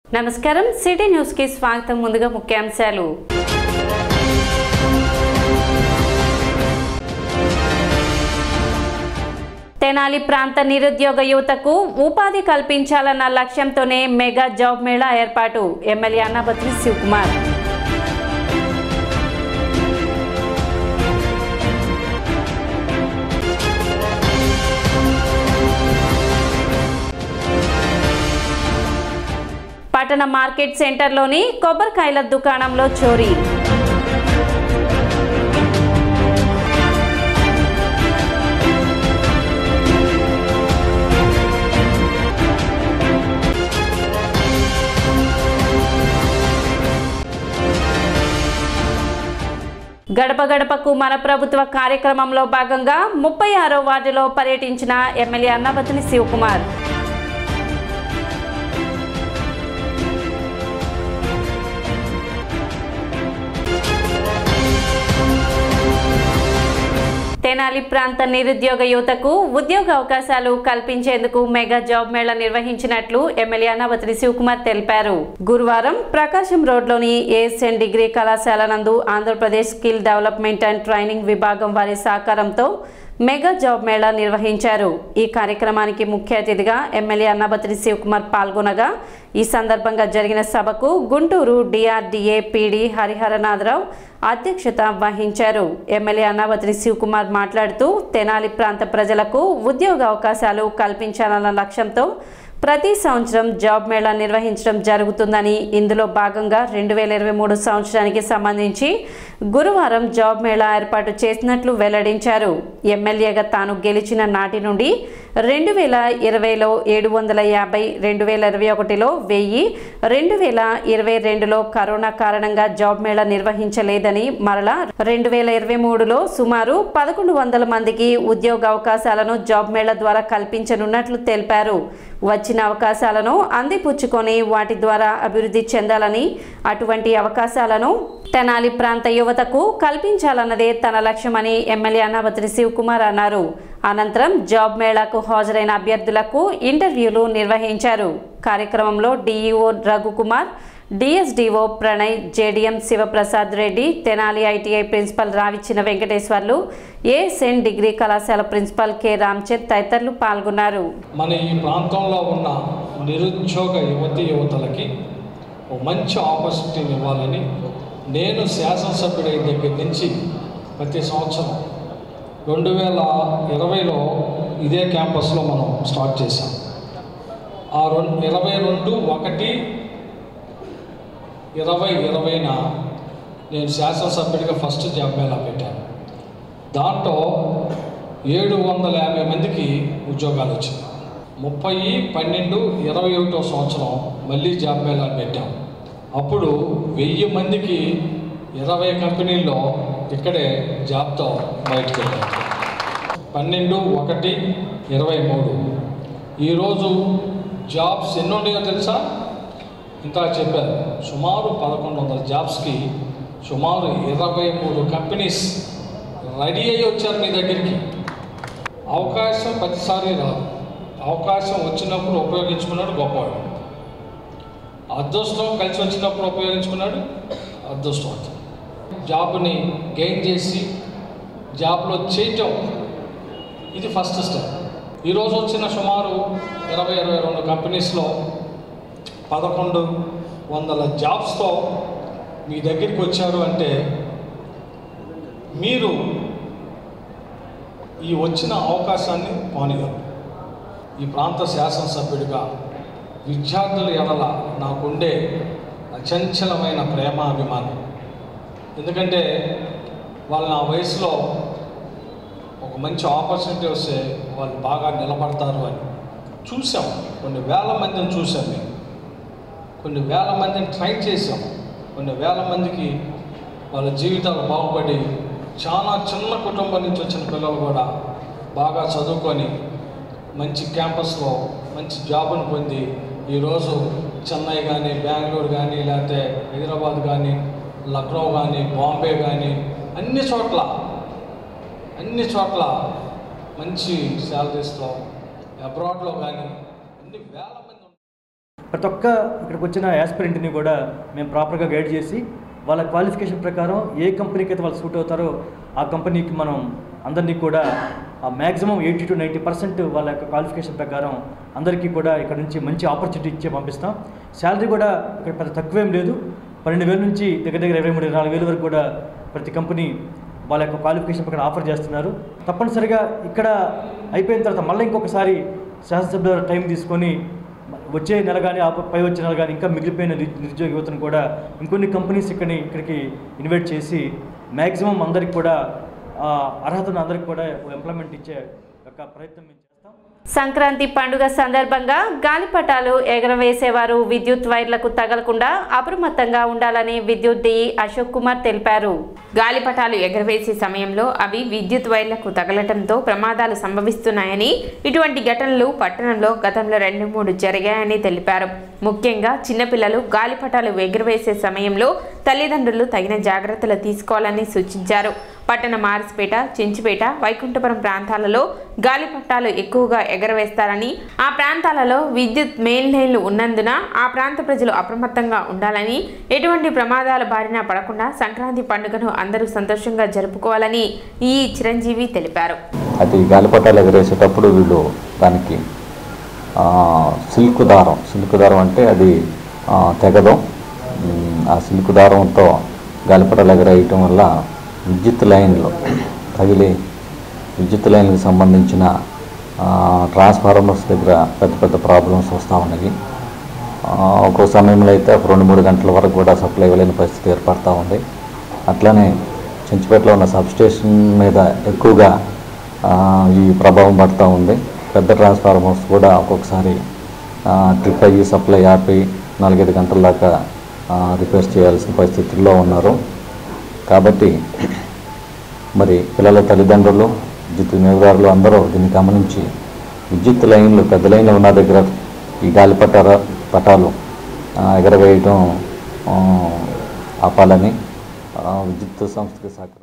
నమస్కారం city news కి స్వాగతం ముందుగా ముఖ్యాంశాలు తెనాలి ప్రాంత నిరుద్యోగ యువతకు ఉపాధి కల్పించాలన్న లక్ష్యంతోనే మెగా జాబ్ మేళా ఏర్పాటు ఎమ్మెల్యే అన్నబత్రి శివకుమార్ పట్టణ మార్కెట్ సెంటర్లోని కొబ్బరికాయల దుకాణంలో చోరీ గడప గడపకు మన ప్రభుత్వ కార్యక్రమంలో భాగంగా ముప్పై ఆరో వార్డులో పర్యటించిన ఎమ్మెల్యే అన్నబతిని శివకుమార్ తెనాలి ప్రాంత నిరుద్యోగ యువతకు ఉద్యోగ అవకాశాలు కల్పించేందుకు మెగా జాబ్ మేళా నిర్వహించినట్లు ఎమ్మెల్యే అన్నవతిని శివకుమార్ తెలిపారు గురువారం ప్రకాశం రోడ్లోని ఏఎస్ఎన్ డిగ్రీ కళాశాల నందు Andhra Pradesh skill development and training విభాగం వారి సహకారంతో మెగా జాబ్ మేళా నిర్వహించారు ఈ కార్యక్రమానికి ముఖ్య అతిథిగా ఎమ్మెల్యే అన్నబత్రి శివకుమార్ పాల్గొనగా ఈ సందర్భంగా జరిగిన సభకు గుంటూరు డిఆర్డీఏ పీడీ హరిహరనాథరావు అధ్యక్షత వహించారు ఎమ్మెల్యే అన్నావతిని శివకుమార్ మాట్లాడుతూ తెనాలి ప్రాంత ప్రజలకు ఉద్యోగ అవకాశాలు కల్పించాలన్న లక్ష్యంతో ప్రతి సంవత్సరం జాబ్ మేళా నిర్వహించడం జరుగుతుందని ఇందులో భాగంగా రెండు వేల ఇరవై మూడు సంవత్సరానికి సంబంధించి గురువారం జాబ్ మేళా ఏర్పాటు చేసినట్లు వెల్లడించారు ఎమ్మెల్యేగా తాను గెలిచిన నాటి నుండి రెండు వేల ఇరవైలో ఏడు వందల యాభై రెండు వేల ఇరవై ఒకటిలో వెయ్యి రెండు వేల ఇరవై రెండులో కరోనా కారణంగా జాబ్ మేళా నిర్వహించలేదని మరలా రెండు వేల ఇరవై మూడులో సుమారు పదకొండు వందల మందికి ఉద్యోగ అవకాశాలను జాబ్ మేళా ద్వారా కల్పించనున్నట్లు తెలిపారు వచ్చిన అవకాశాలను అందిపుచ్చుకొని వాటి ద్వారా అభివృద్ధి చెందాలని అటువంటి అవకాశాలను తెనాలి ప్రాంత యువతకు కల్పించాలన్నదే తన లక్ష్యమని ఎమ్మెల్యే అన్నావతిని శివకుమార్ అన్నారు అనంతరం జాబ్ మేళాకు హాజరైన అభ్యర్థులకు ఇంటర్వ్యూలు నిర్వహించారు కార్యక్రమంలో DEO Raghukumar DSDO Pranay JDM Shivaprasad Reddy Tenali ITI principal రావిచ్చిన వెంకటేశ్వర్లు ఏఎస్ఎన్ డిగ్రీ కళాశాల ప్రిన్సిపల్ కె రామ్చంద్ తదితరులు పాల్గొన్నారు మన ఈ ప్రాంతంలో ఉన్న నిరుద్యోగ యువతి యువతలకి ఓ మంచి ఆపర్చునిటీని ఇవ్వాలని నేను శాసనసభ్యుడైన దగ్గర నుంచి ప్రతి సంవత్సరం రెండు వేల ఇరవైలో ఇదే క్యాంపస్లో మనం స్టార్ట్ చేశాం ఆ రెండు ఇరవై రెండు ఒకటి ఇరవై ఇరవైన నేను శాసనసభ్యుడిగా ఫస్ట్ జాబ్ మేళా పెట్టాను దాంట్లో ఏడు వందల యాభై మందికి ఉద్యోగాలు వచ్చాయి ముప్పై పన్నెండు ఇరవై ఒకటో సంవత్సరం మళ్ళీ జాబ్ మేళా పెట్టాం అప్పుడు వెయ్యి మందికి ఇరవై కంపెనీల్లో ఇక్కడే జాబ్తో బయటకు వెళ్ళాం పన్నెండు ఒకటి ఇరవై మూడు ఈరోజు జాబ్స్ ఎన్ని ఉన్నాయో తెలుసా ఇంత చెప్పారు సుమారు పదకొండు వందల జాబ్స్కి సుమారు ఇరవై మూడు కంపెనీస్ రెడీ అయ్యి వచ్చారు మీ దగ్గరికి అవకాశం ప్రతిసారి రాదు అవకాశం వచ్చినప్పుడు ఉపయోగించుకున్నాడు గొప్పవాడు అదృష్టం కలిసి వచ్చినప్పుడు ఉపయోగించుకున్నాడు అదృష్టవంతుడు జాబ్ని గెయిన్ చేసి జాబ్లో చేయటం ఇది ఫస్ట్ స్టెప్ ఈరోజు వచ్చిన సుమారు ఇరవై ఇరవై రెండు కంపెనీస్లో పదకొండు వందల జాబ్స్తో మీ దగ్గరికి వచ్చారు అంటే మీరు ఈ వచ్చిన అవకాశాన్ని పానిగారు ఈ ప్రాంత శాసనసభ్యుడిగా విద్యార్థుల ఎడల నాకుండే అచంచలమైన ప్రేమ అభిమానం ఎందుకంటే వాళ్ళు నా వయసులో ఒక మంచి ఆపర్చునిటీ వస్తే వాళ్ళు బాగా నిలబడతారు అని చూసాం కొన్ని వేల మందిని చూసాం మేము కొన్ని వేల మందిని ట్రైన్ చేసాం కొన్ని వేల మందికి వాళ్ళ జీవితాలు బాగుపడి చాలా చిన్న కుటుంబం నుంచి వచ్చిన పిల్లలు కూడా బాగా చదువుకొని మంచి క్యాంపస్లో మంచి జాబును పొంది ఈరోజు చెన్నై కానీ బెంగళూరు కానీ లేకపోతే హైదరాబాద్ కానీ లక్నో కానీ బాంబే కానీ అన్ని చోట్ల అన్ని చోట్ల మంచి శాలరీస్తో అబ్రాడ్లో కానీ అన్ని వేల మంది ఉన్నారు. ప్రతి ఒక్క ఇక్కడికి వచ్చిన యాస్పిరెంట్ని కూడా మేము ప్రాపర్గా గైడ్ చేసి వాళ్ళ క్వాలిఫికేషన్ ప్రకారం ఏ కంపెనీకి అయితే వాళ్ళు సూట్ అవుతారో ఆ కంపెనీకి మనం అందరినీ కూడా ఆ maximum eighty to ninety percent వాళ్ళ యొక్క క్వాలిఫికేషన్ ప్రకారం అందరికీ కూడా ఇక్కడ నుంచి మంచి ఆపర్చునిటీ ఇచ్చే పంపిస్తాం శాలరీ కూడా ఇక్కడ పెద్ద తక్కువేం లేదు పన్నెండు వేల నుంచి దగ్గర దగ్గర ఇరవై మూడు ఇరవై నాలుగు వేల వరకు కూడా ప్రతి కంపెనీ వాళ్ళ యొక్క క్వాలిఫికేషన్ ప్రకారం ఆఫర్ చేస్తున్నారు తప్పనిసరిగా ఇక్కడ అయిపోయిన తర్వాత మళ్ళీ ఇంకొకసారి శాసనసభ్యుల టైం తీసుకొని వచ్చే నెల కానీ ఆ పై వచ్చే నెల కానీ ఇంకా మిగిలిపోయిన ని- నిరుద్యోగ యువతను కూడా ఇంకొన్ని కంపెనీస్ ఇక్కడిని ఇక్కడికి ఇన్వైట్ చేసి మ్యాక్సిమం అందరికి కూడా ఆ, అర్హత ఉన్న అందరికి కూడా ఎంప్లాయ్మెంట్ ఇచ్చే యొక్క ప్రయత్నం మేము చేస్తాం సంక్రాంతి పండుగ సందర్భంగా గాలిపటాలు ఎగరవేసేవారు విద్యుత్ వైర్లకు తగలకుండా అప్రమత్తంగా ఉండాలని విద్యుత్ డిఈ అశోక్ కుమార్ తెలిపారు గాలిపటాలు ఎగరవేసే సమయంలో అవి విద్యుత్ వైర్లకు తగలటంతో ప్రమాదాలు సంభవిస్తున్నాయని ఇటువంటి ఘటనలు పట్టణంలో గతంలో రెండు మూడు జరిగాయని తెలిపారు ముఖ్యంగా చిన్నపిల్లలు గాలిపటాలు ఎగురవేసే సమయంలో తల్లిదండ్రులు తగిన జాగ్రత్తలు తీసుకోవాలని సూచించారు పట్టణ మారిసిపేట చెంచిపేట వైకుంఠపురం ప్రాంతాలలో గాలిపటాలు ఎక్కువగా ఎగరవేస్తారని ఆ ప్రాంతాలలో విద్యుత్ మెయిన్ లైన్లు ఉన్నందున ఆ ప్రాంత ప్రజలు అప్రమత్తంగా ఉండాలని ఎటువంటి ప్రమాదాల బారిన పడకుండా సంక్రాంతి పండుగను అందరూ సంతోషంగా జరుపుకోవాలని ఈ చిరంజీవి తెలిపారు అది గాలిపటాలు ఎగరేసేటప్పుడు వీళ్ళు దానికి ఆ, సిల్క్ దారం సిల్క్ దారం అంటే అది ఆ, తెగదు ఉమ్, ఆ సిల్క్ దారంతో గాలిపటాలు ఎగరేయటం వల్ల విద్యుత్ లైన్లు తగిలి విద్యుత్ లైన్లకు సంబంధించిన ఆ, ట్రాన్స్ఫార్మర్స్ దగ్గర పెద్ద పెద్ద ప్రాబ్లమ్స్ వస్తూ ఉన్నాయి ఆ, ఒక్కో సమయంలో అయితే ఒక రెండు మూడు గంటల వరకు కూడా సప్లై ఇవ్వలేని పరిస్థితి ఏర్పడతా ఉంది అట్లనే చెంచుపేటలో ఉన్న సబ్స్టేషన్ మీద ఎక్కువగా ఆ, ఈ ప్రభావం పడుతూ ఉంది పెద్ద ట్రాన్స్ఫార్మర్స్ కూడా ఒక్కొక్కసారి ఆ, ట్రిప్ అయ్యి సప్లై ఆపి నాలుగైదు గంటల దాకా ఆ, రిపేర్ చేయాల్సిన పరిస్థితుల్లో ఉన్నారు కాబట్టి మరి పిల్లల తల్లిదండ్రులు విద్యుత్ వినియోగదారులు అందరూ దీన్ని గమనించి విద్యుత్ లైన్లు పెద్ద లైన్లు ఉన్న దగ్గర ఈ గాలి పటార పటాలు ఆ, ఎగరవేయటం ఆ, ఆపాలని ఆ, విద్యుత్ సంస్థకి సహకరి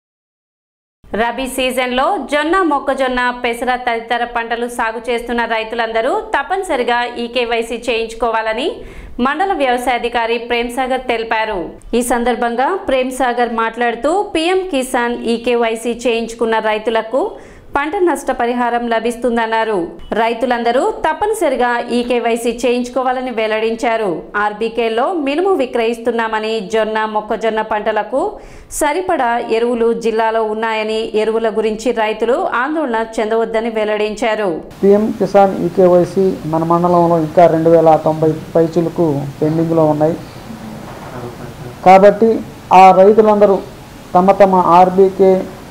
రబీ సీజన్లో జొన్న మొక్కజొన్న పెసర తదితర పంటలు సాగు చేస్తున్న రైతులందరూ తప్పనిసరిగా ఈ కేవైసీ చేయించుకోవాలని మండల వ్యవసాయాధికారి ప్రేమ్ సాగర్ తెలిపారు ఈ సందర్భంగా ప్రేమ్ సాగర్ మాట్లాడుతూ పీఎం కిసాన్ ఈ కేవైసీ చేయించుకున్న రైతులకు పంట నష్ట పరిహారం లభిస్తుందన్నారు రైతులందరూ తప్పనిసరిగా ఈ కేవైసీ చేయించుకోవాలని వెల్లడించారు ఆర్బీకేలో మినుము విక్రయిస్తున్నామని జొన్న మొక్కజొన్న పంటలకు సరిపడా ఎరువులు జిల్లాలో ఉన్నాయని ఎరువుల గురించి రైతులు ఆందోళన చెందవద్దని వెల్లడించారు పిఎం కిసాన్ ఈకేవైసీ మన మండలంలో ఇంకా రెండు వేల తొంభై పైచులకు పెండింగ్లో ఉన్నాయి కాబట్టి ఆ రైతులందరూ తమ తమ ఆర్బీకే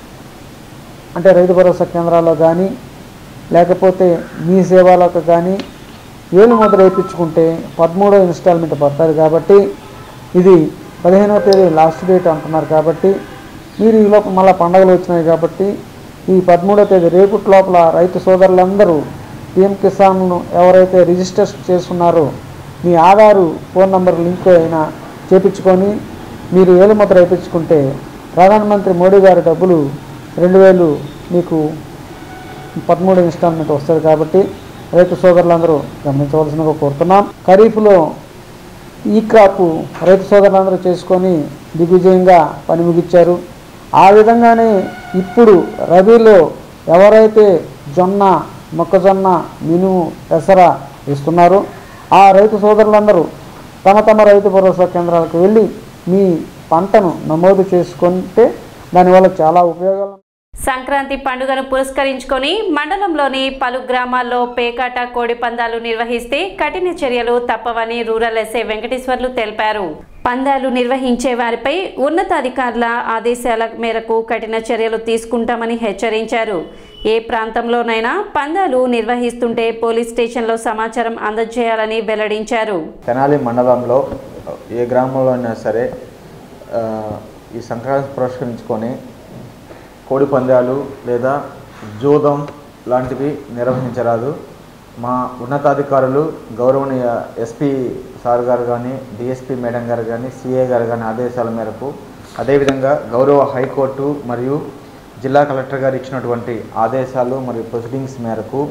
అంటే రైతు భరోసా కేంద్రాల్లో కానీ లేకపోతే మీ సేవలకు కానీ ఏలు మొదలు వేయించుకుంటే పదమూడో ఇన్స్టాల్మెంట్ పడతారు కాబట్టి ఇది పదిహేనవ తేదీ లాస్ట్ డేట్ అంటున్నారు కాబట్టి మీరు ఈ లోపల మళ్ళీ పండగలు వచ్చినాయి కాబట్టి ఈ పదమూడవ తేదీ రేపటి లోపల రైతు సోదరులందరూ పిఎం కిసాన్ను ఎవరైతే రిజిస్టర్ చేసుకున్నారో మీ ఆధారు ఫోన్ నంబర్ లింక్ అయినా చేపించుకొని మీరు ఏలుముద్ర వేయించుకుంటే ప్రధానమంత్రి మోడీ గారి డబ్బులు రెండు వేలు మీకు పదమూడు ఇన్స్టాల్మెంట్ వస్తుంది కాబట్టి రైతు సోదరులందరూ గమనించవలసిందిగా కోరుతున్నాం ఖరీఫ్లో ఈ క్రాప్ రైతు సోదరులందరూ చేసుకొని దిగ్విజయంగా పని ముగించారు ఆ విధంగానే ఇప్పుడు రబీలో ఎవరైతే జొన్న మొక్కజొన్న మినుము పెసర ఇస్తున్నారో ఆ రైతు సోదరులందరూ తమ తమ రైతు భరోసా కేంద్రాలకు వెళ్ళి మీ పంటను నమోదు చేసుకుంటే దానివల్ల చాలా ఉపయోగాలు సంక్రాంతి పండుగను పురస్కరించుకొని మండలంలోని పలు గ్రామాల్లో పేకాట కోడి పందాలు నిర్వహిస్తే కఠిన చర్యలు తప్పవని రూరల్ ఎస్ఐ వెంకటేశ్వర్లు తెలిపారు పందాలు నిర్వహించే వారిపై ఉన్నతాధికారుల ఆదేశాల మేరకు కఠిన చర్యలు తీసుకుంటామని హెచ్చరించారు ఏ ప్రాంతంలోనైనా పందాలు నిర్వహిస్తుంటే పోలీస్ స్టేషన్లో సమాచారం అందజేయాలని వెల్లడించారు తెనాలి మండలంలో ఏ గ్రామంలో అయినా సరే ఆ, ఈ సంక్రాంతి పురస్కరించుకొని కోడి పందాలు లేదా జూదం లాంటివి నిర్వహించరాదు మా ఉన్నతాధికారులు గౌరవనీయ ఎస్పీ సార్ గారు కానీ డిఎస్పీ మేడం గారు కానీ సిఏ గారు కానీ ఆదేశాల మేరకు అదేవిధంగా గౌరవ హైకోర్టు మరియు జిల్లా కలెక్టర్ గారు ఇచ్చినటువంటి ఆదేశాలు మరియు ప్రొసీడింగ్స్ మేరకు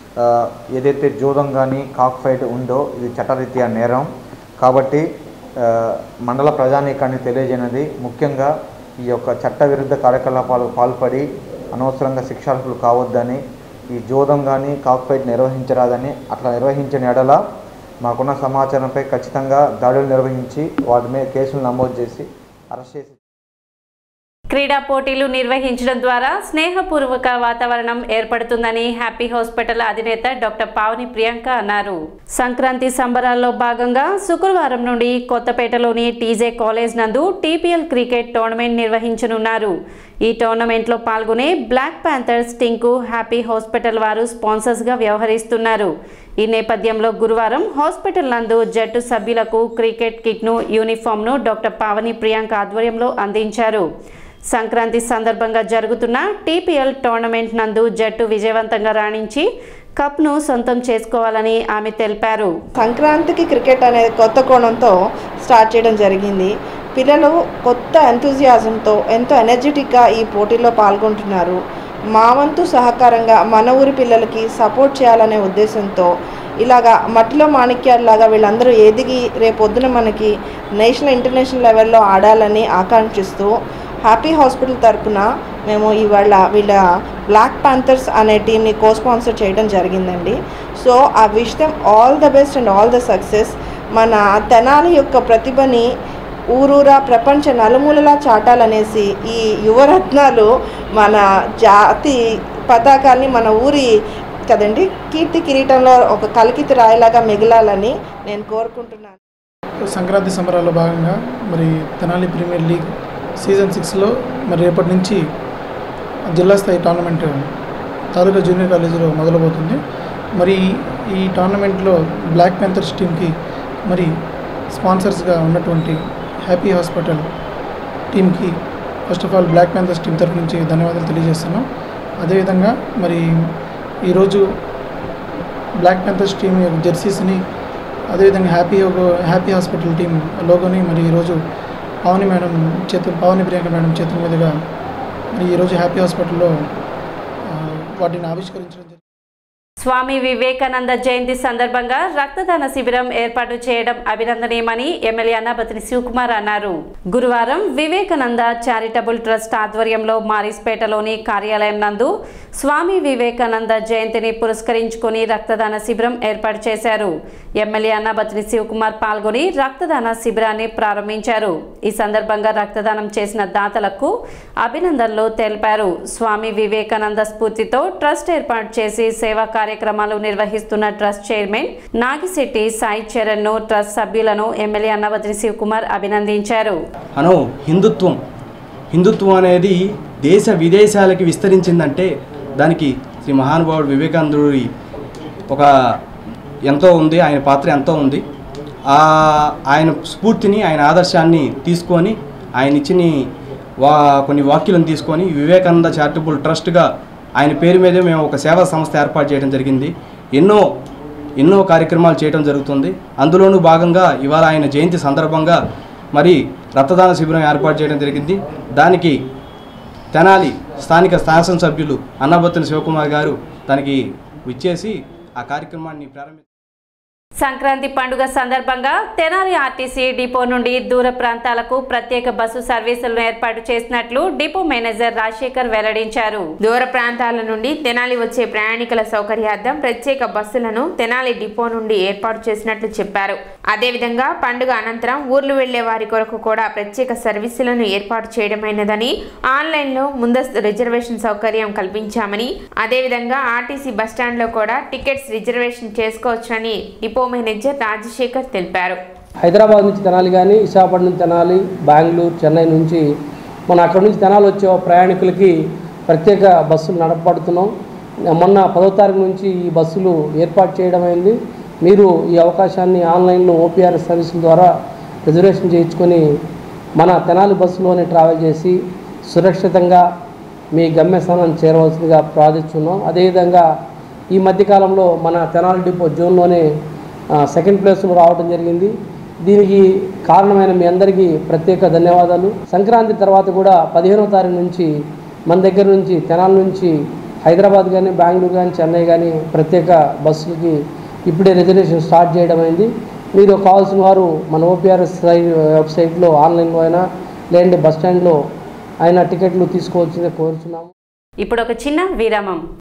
ఆ, ఏదైతే జూదం కానీ కాక్ ఫైట్ ఉందో ఇది చట్టరీత్యా నేరం కాబట్టి ఆ, మండల ప్రజానీకాన్ని తెలియజేయనది ముఖ్యంగా ఈ యొక్క చట్టవిరుద్ధ కార్యకలాపాలకు పాల్పడి అనవసరంగా శిక్షార్హులు కావద్దని ఈ జూదం కానీ కాక్ ఫైట్ నిర్వహించరాదని అట్లా నిర్వహించిన ఎడల మాకున్న సమాచారంపై ఖచ్చితంగా దాడులు నిర్వహించి వాటి మీద కేసులు నమోదు చేసి అరెస్ట్ చేసి క్రీడా పోటీలు నిర్వహించడం ద్వారా స్నేహపూర్వక వాతావరణం ఏర్పడుతుందని హ్యాపీ హాస్పిటల్ అధినేత డాక్టర్ పావని ప్రియాంక అన్నారు సంక్రాంతి సంబరాల్లో భాగంగా శుక్రవారం నుండి కొత్తపేటలోని టీజే కాలేజ్ నందు టీపీఎల్ క్రికెట్ టోర్నమెంట్ నిర్వహించనున్నారు ఈ టోర్నమెంట్లో పాల్గొనే బ్లాక్ ప్యాంథర్స్ టీంకు హ్యాపీ హాస్పిటల్ వారు స్పాన్సర్స్గా వ్యవహరిస్తున్నారు ఈ నేపథ్యంలో గురువారం హాస్పిటల్ నందు జట్టు సభ్యులకు క్రికెట్ కిట్ను యూనిఫామ్ను డాక్టర్ పావని ప్రియాంక ఆధ్వర్యంలో అందించారు సంక్రాంతి సందర్భంగా జరుగుతున్న టీపీఎల్ టోర్నమెంట్ నందు జట్టు విజయవంతంగా రాణించి కప్ను సొంతం చేసుకోవాలని ఆమె తెలిపారు సంక్రాంతికి క్రికెట్ అనేది కొత్త కోణంతో స్టార్ట్ చేయడం జరిగింది పిల్లలు కొత్త ఎంతూజియాజంతో ఎంతో ఎనర్జెటిక్గా ఈ పోటీలో పాల్గొంటున్నారు మా వంతు సహకారంగా మన ఊరి పిల్లలకి సపోర్ట్ చేయాలనే ఉద్దేశంతో ఇలాగా మట్టిలో మాణిక్యాల్లాగా వీళ్ళందరూ ఎదిగి రేపొద్దున మనకి నేషనల్ ఇంటర్నేషనల్ లెవెల్లో ఆడాలని ఆకాంక్షిస్తూ హ్యాపీ హాస్పిటల్ తరపున మేము ఇవాళ వీళ్ళ బ్లాక్ ప్యాంథర్స్ అనే టీంని కో స్పాన్సర్ చేయడం జరిగిందండి so uh wish them all the best and all the success మన తెనాలి యొక్క ప్రతిభని ఊరూరా ప్రపంచ నలుమూలలా చాటాలనేసి ఈ యువరత్నాలు మన జాతి పతాకాన్ని మన ఊరి కదండి కీర్తి కిరీటంలో ఒక కలికితి రాయిలాగా మిగలాలని నేను కోరుకుంటున్నాను సంక్రాంతి సంబరాల్లో భాగంగా మరి తెనాలి ప్రీమియర్ లీగ్ సీజన్ సిక్స్లో మరి రేపటి నుంచి జిల్లా స్థాయి టోర్నమెంట్ తాలూకా జూనియర్ కాలేజీలో మొదలవుతుంది మరి ఈ టోర్నమెంట్లో బ్లాక్ ప్యాంథర్స్ టీంకి మరి స్పాన్సర్స్గా ఉన్నటువంటి హ్యాపీ హాస్పిటల్ టీంకి first of all black panthers team తరఫు నుంచి ధన్యవాదాలు తెలియజేస్తున్నాం అదేవిధంగా మరి ఈరోజు బ్లాక్ ప్యాంథర్స్ టీం యొక్క జెర్సీస్ని అదేవిధంగా హ్యాపీ హ్యాపీ హాస్పిటల్ టీం లోగోని మరి ఈరోజు పావని మేడం చేతు పావని ప్రియాంక మేడం చేతుల మీదుగా మరి ఈరోజు హ్యాపీ హాస్పిటల్లో ఆ, వాటిని ఆవిష్కరించడం జరిగింది స్వామి వివేకానంద జయంతి సందర్భంగా రక్తదాన శిబిరం ఏర్పాటు చేయడం అభినందనీయమని ఎమ్మెల్యే అన్నాబతిని శివకుమార్ అన్నారు గురువారం వివేకానంద చారిటబుల్ ట్రస్ట్ ఆధ్వర్యంలో మారిస్పేటలోని కార్యాలయం నందు స్వామి వివేకానంద జయంతిని పురస్కరించుకొని రక్తదాన శిబిరం ఏర్పాటు చేశారు ఎమ్మెల్యే అన్నాబతిని శివకుమార్ పాల్గొని రక్తదాన శిబిరాన్ని ప్రారంభించారు ఈ సందర్భంగా రక్తదానం చేసిన దాతలకు అభినందనలు తెలిపారు స్వామి వివేకానంద స్ఫూర్తితో ట్రస్ట్ ఏర్పాటు చేసి సేవా కార్యక్రమాలు నిర్వహిస్తున్న ట్రస్ట్ చైర్మన్ నాగిశెట్టి సాయి చరణ్ ను ట్రస్ట్ సభ్యులను ఎమ్మెల్యే అన్నవద్రి శివకుమార్ అభినందించారు అను హిందుత్వం హిందుత్వం అనేది దేశ విదేశాలకి విస్తరించిందంటే దానికి శ్రీ మహానుభావుడు వివేకానందుడి ఒక ఎంతో ఉంది ఆయన పాత్ర ఎంతో ఉంది ఆ ఆయన స్ఫూర్తిని ఆయన ఆదర్శాన్ని తీసుకొని ఆయన ఇచ్చిన వా కొన్ని వాక్యులను తీసుకొని వివేకానంద చారిటబుల్ ట్రస్ట్గా ఆయన పేరు మీదే మేము ఒక సేవా సంస్థ ఏర్పాటు చేయడం జరిగింది ఎన్నో ఎన్నో కార్యక్రమాలు చేయడం జరుగుతుంది అందులోనూ భాగంగా ఇవాళ ఆయన జయంతి సందర్భంగా మరి రక్తదాన శిబిరం ఏర్పాటు చేయడం జరిగింది దానికి తెనాలి స్థానిక శాసనసభ్యులు అన్నబత్తుని శివకుమార్ గారు దానికి విచ్చేసి ఆ కార్యక్రమాన్ని ప్రారంభి సంక్రాంతి పండుగ సందర్భంగా తెనాలి ఆర్టీసీ డిపో నుండి దూర ప్రాంతాలకు ప్రత్యేక బస్సు సర్వీసులను ఏర్పాటు చేసినట్లు డిపో మేనేజర్ రాజశేఖర్ వెల్లడించారు దూర ప్రాంతాల నుండి తెనాలి వచ్చే ప్రయాణికుల సౌకర్యార్థం ప్రత్యేక బస్సులను తెనాలి డిపో నుండి ఏర్పాటు చేసినట్లు చెప్పారు అదేవిధంగా పండుగ అనంతరం ఊర్లు వెళ్లే వారి కొరకు కూడా ప్రత్యేక సర్వీసులను ఏర్పాటు చేయడమైనదని ఆన్లైన్లో ముందస్తు రిజర్వేషన్ సౌకర్యం కల్పించామని అదేవిధంగా ఆర్టీసీ బస్టాండ్లో కూడా టికెట్స్ రిజర్వేషన్ చేసుకోవచ్చని డిపో మేనేజర్ రాజశేఖర్ తెలిపారు హైదరాబాద్ నుంచి తెనాలి కానీ విశాఖపట్నం నుంచి తెనాలి బెంగళూరు చెన్నై నుంచి మన అక్కడ నుంచి తెనాలి వచ్చే ప్రయాణికులకి ప్రత్యేక బస్సులు నడపబడుతున్నాం మొన్న పదో తారీఖు నుంచి ఈ బస్సులు ఏర్పాటు చేయడం అయింది మీరు ఈ అవకాశాన్ని ఆన్లైన్లో ఓపీఆర్ సర్వీసుల ద్వారా రిజర్వేషన్ చేయించుకొని మన తెనాలి బస్సులోనే ట్రావెల్ చేసి సురక్షితంగా మీ గమ్యస్థానాన్ని చేరవలసిందిగా ప్రార్థిస్తున్నాం అదేవిధంగా ఈ మధ్యకాలంలో మన తెనాలి డిపో జోన్లోనే ఆ, సెకండ్ ప్లేస్లో రావడం జరిగింది దీనికి కారణమైన మీ అందరికీ ప్రత్యేక ధన్యవాదాలు సంక్రాంతి తర్వాత కూడా పదిహేనవ తారీఖు నుంచి మన దగ్గర నుంచి తెనాల నుంచి హైదరాబాద్ కానీ బెంగళూరు కానీ చెన్నై కానీ ప్రత్యేక బస్సులకి ఇప్పుడే రిజర్వేషన్ స్టార్ట్ చేయడం అయింది మీరు కావాల్సిన వారు మన ఓపీఆర్ఎస్ వెబ్సైట్లో ఆన్లైన్లో అయినా లేదంటే బస్ స్టాండ్లో అయినా టికెట్లు తీసుకోవాల్సిందే కోరుచున్నాము ఇప్పుడు ఒక చిన్న విరామం